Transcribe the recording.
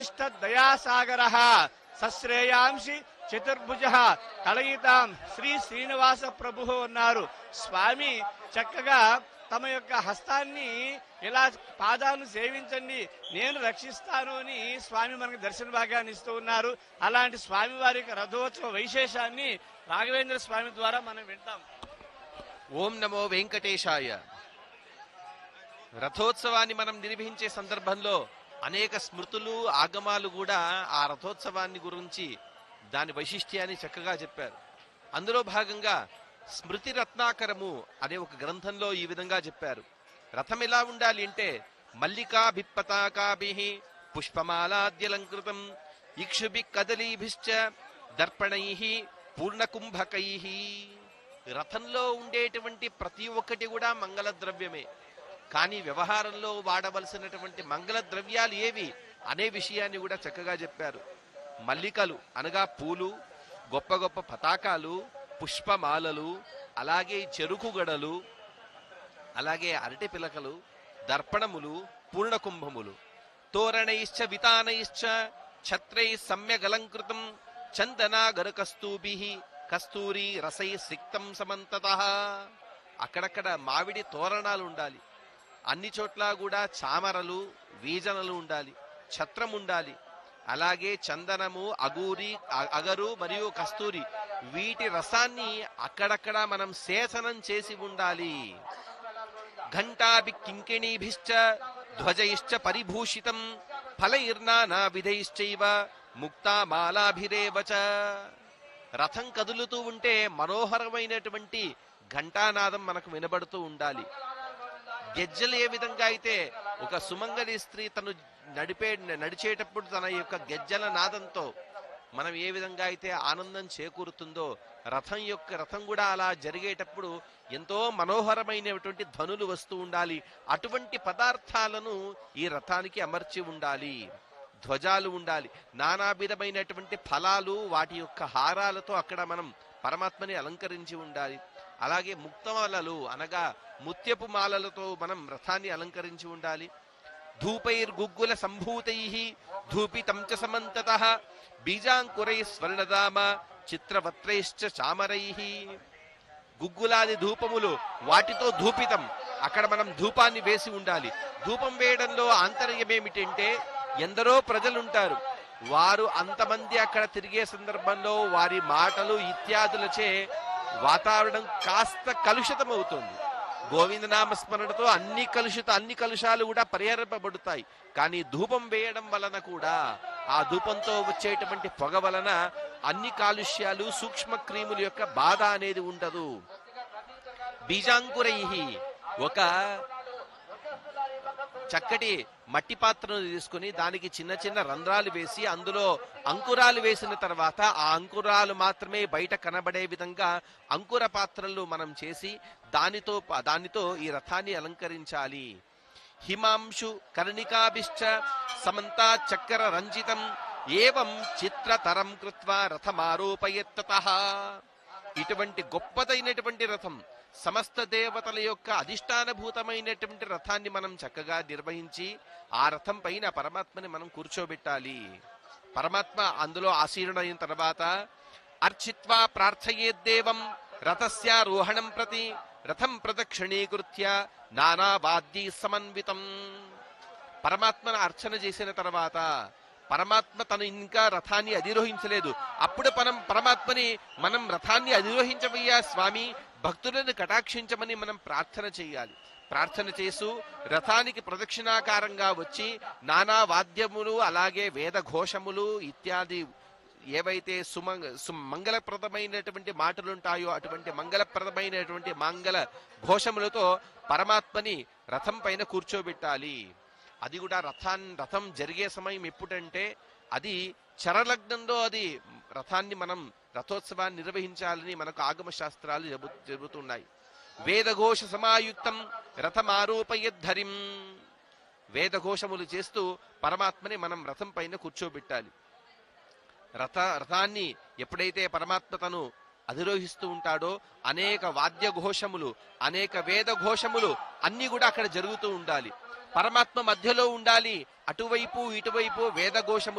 దయాసాగర సశ్రేయాంసి చతుర్భుజ కళయితాం శ్రీ శ్రీనివాస ప్రభు అన్నారు స్వామి చక్కగా తమ యొక్క హస్తాన్ని ఇలా పాదాలను సేవించండి నేను రక్షిస్తాను అని స్వామి మనకు దర్శన భాగ్యాన్ని ఇస్తూ ఉన్నారు అలాంటి స్వామి వారి యొక్క రథోత్సవ వైశేషాన్ని రాఘవేంద్ర స్వామి ద్వారా మనం వింటాం ఓం నమో వెంకటేశాయ రథోత్సవాన్ని మనం నిర్వహించే సందర్భంలో అనేక స్మృతులు ఆగమాలు కూడా ఆ రథోత్సవాన్ని గురించి దాని వైశిష్ట్యాన్ని చక్కగా చెప్పారు అందులో భాగంగా స్మృతి రత్నాకరము అనే ఒక గ్రంథంలో ఈ విధంగా చెప్పారు రథం ఎలా ఉండాలి అంటే మల్లికా భిప్పతాకాభి పుష్పమాలాద్యలంకృతం ఇక్షుభి కదలీభిశ్చ దర్పణై పూర్ణకుంభకై రథంలో ఉండేటువంటి ప్రతి ఒక్కటి కూడా మంగళ ద్రవ్యమే కానీ వ్యవహారంలో వాడవలసినటువంటి మంగళ ద్రవ్యాలు ఏవి అనే విషయాన్ని కూడా చక్కగా చెప్పారు మల్లికలు అనగా పూలు గొప్ప గొప్ప పతాకాలు పుష్పమాలలు అలాగే చెరుకు గడలు అలాగే అరటి పిలకలు దర్పణములు పూర్ణకుంభములు తోరణైశ్చ వితానైశ్చ ఛత్రై సమ్యగలంకృతం చందనాగర కస్తూభి కస్తూరి రసై సిక్తం సమంతత అక్కడక్కడ మామిడి తోరణాలు ఉండాలి అన్ని చోట్ల కూడా చామరలు వీజనలు ఉండాలి ఛత్రం ఉండాలి అలాగే చందనము అగూరి అ- అగరు మరియు కస్తూరి వీటి రసాన్ని అక్కడక్కడ మనం సేచనం చేసి ఉండాలి ఘంటాభి కింకిణీభిశ్చ ధ్వజైశ్చ పరిభూషితం ఫలైర్నానా విధైశ్చైవ ముక్తామాలాభిరేవ చ రథం కదులుతూ ఉంటే మనోహరమైనటువంటి ఘంటానాదం మనకు వినబడుతూ ఉండాలి గెజ్జలు ఏ విధంగా అయితే ఒక సుమంగళి స్త్రీ తను నడిపే నడిచేటప్పుడు తన యొక్క గెజ్జల నాదంతో మనం ఏ విధంగా అయితే ఆనందం చేకూరుతుందో రథం యొక్క రథం కూడా అలా జరిగేటప్పుడు ఎంతో మనోహరమైనటువంటి ధ్వనులు వస్తూ ఉండాలి అటువంటి పదార్థాలను ఈ రథానికి అమర్చి ఉండాలి ధ్వజాలు ఉండాలి నానావిధమైనటువంటి ఫలాలు వాటి యొక్క హారాలతో అక్కడ మనం పరమాత్మని అలంకరించి ఉండాలి అలాగే ముక్తమాలలు అనగా ముత్యపు మాలలతో మనం రథాన్ని అలంకరించి ఉండాలి ధూపైర్గుగ్గుల సంభూతై ధూపితం చ సమంతత బీజాంకురై స్వర్ణదామ చిత్రవత్రైశ్చ చామరై గుగ్గులాది ధూపములు వాటితో ధూపితం అక్కడ మనం ధూపాన్ని వేసి ఉండాలి ధూపం వేయడంలో ఆంతర్యం ఏమిటంటే ఎందరో ప్రజలుంటారు వారు అంతమంది అక్కడ తిరిగే సందర్భంలో వారి మాటలు ఇత్యాదులచే వాతావరణం కాస్త కలుషితమవుతుంది గోవిందనామ స్మరణతో అన్ని కలుషిత అన్ని కలుషాలు కూడా పరిహరింపబడతాయి కానీ ధూపం వేయడం వలన కూడా ఆ ధూపంతో వచ్చేటువంటి పొగ వలన అన్ని కాలుష్యాలు సూక్ష్మ క్రిముల యొక్క బాధ అనేది ఉండదు బీజాంకురై ఒక చక్కటి మట్టి పాత్రను తీసుకుని దానికి చిన్న చిన్న రంధ్రాలు వేసి అందులో అంకురాలు వేసిన తర్వాత ఆ అంకురాలు మాత్రమే బయట కనబడే విధంగా అంకుర పాత్రలు మనం చేసి దానితో దానితో ఈ రథాన్ని అలంకరించాలి హిమాంశు కర్ణికాభిశ్చ సమంతా చక్ర రంజితం ఏవం చిత్రతరం కృత్వా రథమారోపయత్తత ఇటువంటి గొప్పదైనటువంటి రథం సమస్త దేవతల యొక్క అధిష్టానభూతమైనటువంటి రథాన్ని మనం చక్కగా నిర్వహించి ఆ రథం పైన పరమాత్మని మనం కూర్చోబెట్టాలి పరమాత్మ అందులో ఆసీనుడైన తర్వాత అర్చిత్వా ప్రార్థయేద్దేవం రథస్యారోహణం ప్రతి రథం ప్రదక్షిణీకృత్య నానా వాద్యై సమన్వితం పరమాత్మను అర్చన చేసిన తర్వాత పరమాత్మ తను ఇంకా రథాన్ని అధిరోహించలేదు అప్పుడు మనం పరమాత్మని మనం రథాన్ని అధిరోహించవయ్యా స్వామి భక్తులను కటాక్షించమని మనం ప్రార్థన చేయాలి ప్రార్థన చేస్తూ రథానికి ప్రదక్షిణాకారంగా వచ్చి నానా వాద్యములు అలాగే వేద ఘోషములు ఇత్యాది ఏవైతే సుమంగ సు- మంగళప్రదమైనటువంటి మాటలు ఉంటాయో అటువంటి మంగళప్రదమైనటువంటి మంగళ ఘోషములతో పరమాత్మని రథం పైన కూర్చోబెట్టాలి అది కూడా రథాన్ రథం జరిగే సమయం ఎప్పుడంటే అది చరలగ్నంలో అది రథాన్ని మనం రథోత్సవాన్ని నిర్వహించాలని మనకు ఆగమ శాస్త్రాలు చెబు చెబుతున్నాయి వేదఘోష సమాయుక్తం రథమారోపయద్ధరిం వేదఘోషములు చేస్తూ పరమాత్మని మనం రథం పైన కూర్చోబెట్టాలి రథ రథాన్ని ఎప్పుడైతే పరమాత్మ తను అధిరోహిస్తూ ఉంటాడో అనేక వాద్య ఘోషములు అనేక వేద ఘోషములు అన్ని కూడా అక్కడ జరుగుతూ ఉండాలి పరమాత్మ మధ్యలో ఉండాలి అటువైపు ఇటువైపు వేదఘోషము